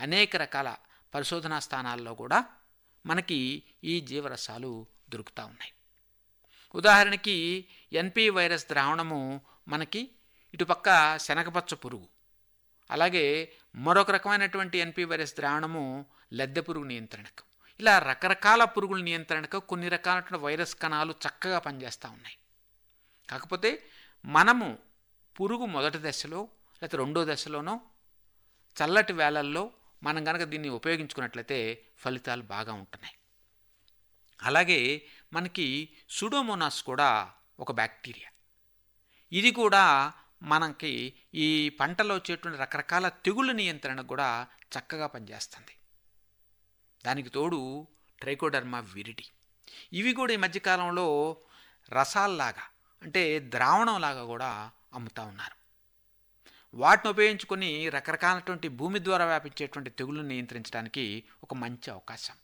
అనేక రకాల పరిశోధనా స్థానాల్లో కూడా మనకి ఈ జీవరసాలు దొరుకుతూ ఉన్నాయి ఉదాహరణకి ఎన్పి వైరస్ ద్రావణము మనకి ఇటుపక్క శనగపచ్చ పురుగు అలాగే మరొక రకమైనటువంటి ఎన్పి వైరస్ ద్రావణము లద్దె పురుగు నియంత్రణకు ఇలా రకరకాల పురుగుల నియంత్రణకు కొన్ని రకాలైన వైరస్ కణాలు చక్కగా పనిచేస్తూ ఉన్నాయి కాకపోతే మనము పురుగు మొదటి దశలో లేకపోతే రెండో దశలోనో చల్లటి వేళల్లో మనం కనుక దీన్ని ఉపయోగించుకున్నట్లయితే ఫలితాలు బాగా ఉంటున్నాయి అలాగే మనకి సుడోమోనాస్ కూడా ఒక బ్యాక్టీరియా ఇది కూడా మనకి ఈ పంటలో వచ్చేటువంటి రకరకాల తెగుళ్ళ నియంత్రణ కూడా చక్కగా పనిచేస్తుంది దానికి తోడు ట్రైకోడర్మా విరిడి ఇవి కూడా ఈ మధ్యకాలంలో రసాల్లాగా అంటే ద్రావణంలాగా కూడా అమ్ముతూ ఉన్నారు వాటిని ఉపయోగించుకొని రకరకాలటువంటి భూమి ద్వారా వ్యాపించేటువంటి తెగులను నియంత్రించడానికి ఒక మంచి అవకాశం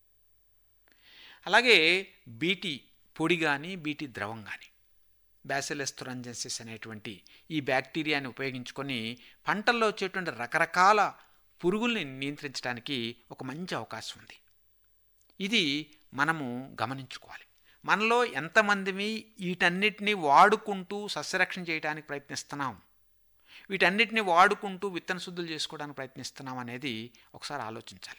అలాగే బీటీ పొడి కానీ బీటీ ద్రవం కానీ బ్యాసిలస్ తురంజెన్సిస్ అనేటువంటి ఈ బ్యాక్టీరియాని ఉపయోగించుకొని పంటల్లో వచ్చేటువంటి రకరకాల పురుగుల్ని నియంత్రించడానికి ఒక మంచి అవకాశం ఉంది ఇది మనము గమనించుకోవాలి మనలో ఎంతమందివి వీటన్నిటిని వాడుకుంటూ సస్యరక్షణ చేయడానికి ప్రయత్నిస్తున్నాం వీటన్నిటిని వాడుకుంటూ విత్తన శుద్ధులు చేసుకోవడానికి ప్రయత్నిస్తున్నాం అనేది ఒకసారి ఆలోచించాలి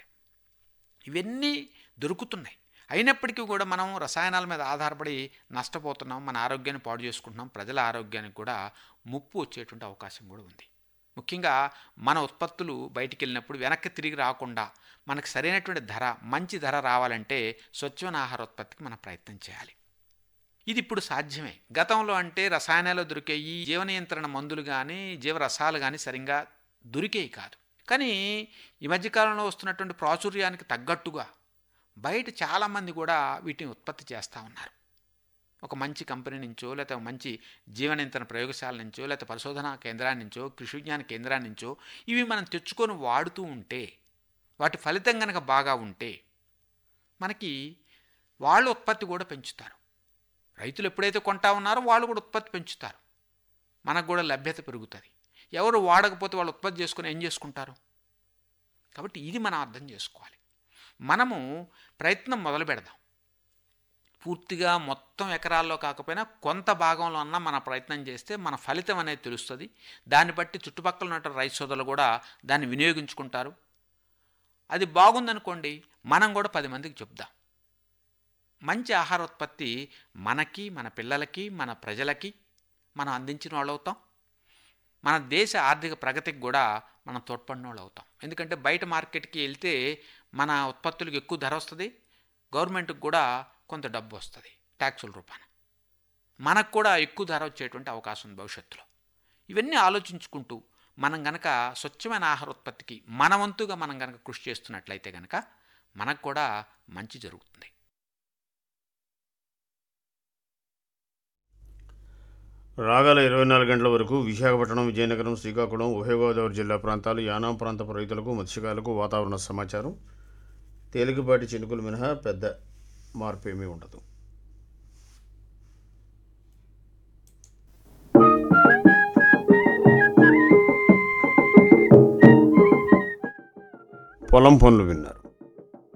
ఇవన్నీ దొరుకుతున్నాయి అయినప్పటికీ కూడా మనం రసాయనాల మీద ఆధారపడి నష్టపోతున్నాం మన ఆరోగ్యాన్ని పాడు చేసుకుంటున్నాం ప్రజల ఆరోగ్యానికి కూడా ముప్పు వచ్చేటువంటి అవకాశం కూడా ఉంది ముఖ్యంగా మన ఉత్పత్తులు బయటికి వెళ్ళినప్పుడు వెనక్కి తిరిగి రాకుండా మనకు సరైనటువంటి ధర మంచి ధర రావాలంటే స్వచ్ఛమైన ఆహార ఉత్పత్తికి మనం ప్రయత్నం చేయాలి ఇది ఇప్పుడు సాధ్యమే గతంలో అంటే రసాయనాలు దొరికే ఈ జీవ నియంత్రణ మందులు కానీ జీవరసాలు కానీ సరిగ్గా దొరికేవి కాదు కానీ ఈ మధ్యకాలంలో వస్తున్నటువంటి ప్రాచుర్యానికి తగ్గట్టుగా బయట చాలామంది కూడా వీటిని ఉత్పత్తి చేస్తూ ఉన్నారు ఒక మంచి కంపెనీ నుంచో లేకపోతే మంచి జీవనియంత్రణ ప్రయోగశాల నుంచో లేకపోతే పరిశోధనా కేంద్రాన్ని నుంచో కృషి విజ్ఞాన కేంద్రాన్ని నుంచో ఇవి మనం తెచ్చుకొని వాడుతూ ఉంటే వాటి ఫలితం కనుక బాగా ఉంటే మనకి వాళ్ళు ఉత్పత్తి కూడా పెంచుతారు రైతులు ఎప్పుడైతే కొంటా ఉన్నారో వాళ్ళు కూడా ఉత్పత్తి పెంచుతారు మనకు కూడా లభ్యత పెరుగుతుంది ఎవరు వాడకపోతే వాళ్ళు ఉత్పత్తి చేసుకుని ఏం చేసుకుంటారు కాబట్టి ఇది మనం అర్థం చేసుకోవాలి మనము ప్రయత్నం మొదలు పెడదాం పూర్తిగా మొత్తం ఎకరాల్లో కాకపోయినా కొంత భాగంలో అన్నా మన ప్రయత్నం చేస్తే మన ఫలితం అనేది తెలుస్తుంది దాన్ని బట్టి చుట్టుపక్కల ఉన్న రైతు సోదరులు కూడా దాన్ని వినియోగించుకుంటారు అది బాగుందనుకోండి మనం కూడా పది మందికి చెప్దాం మంచి ఆహార ఉత్పత్తి మనకి మన పిల్లలకి మన ప్రజలకి మనం అందించిన వాళ్ళు అవుతాం మన దేశ ఆర్థిక ప్రగతికి కూడా మనం తోడ్పడిన వాళ్ళు అవుతాం ఎందుకంటే బయట మార్కెట్కి వెళ్తే మన ఉత్పత్తులకు ఎక్కువ ధర వస్తుంది గవర్నమెంట్కి కూడా కొంత డబ్బు వస్తుంది ట్యాక్సుల రూపాన మనకు కూడా ఎక్కువ ధర వచ్చేటువంటి అవకాశం ఉంది భవిష్యత్తులో ఇవన్నీ ఆలోచించుకుంటూ మనం గనక స్వచ్ఛమైన ఆహార ఉత్పత్తికి మన వంతుగా మనం గనక కృషి చేస్తున్నట్లయితే గనక మనకు కూడా మంచి జరుగుతుంది రాగల ఇరవై నాలుగు గంటల వరకు విశాఖపట్నం విజయనగరం శ్రీకాకుళం ఉభయ గోదావరి జిల్లా ప్రాంతాలు యానాం ప్రాంతపు రైతులకు మత్స్యకారులకు వాతావరణ సమాచారం తేలికపాటి చినుకులు మినహా పెద్ద మార్పు ఏమీ ఉండదు పొలం పనులు విన్నారు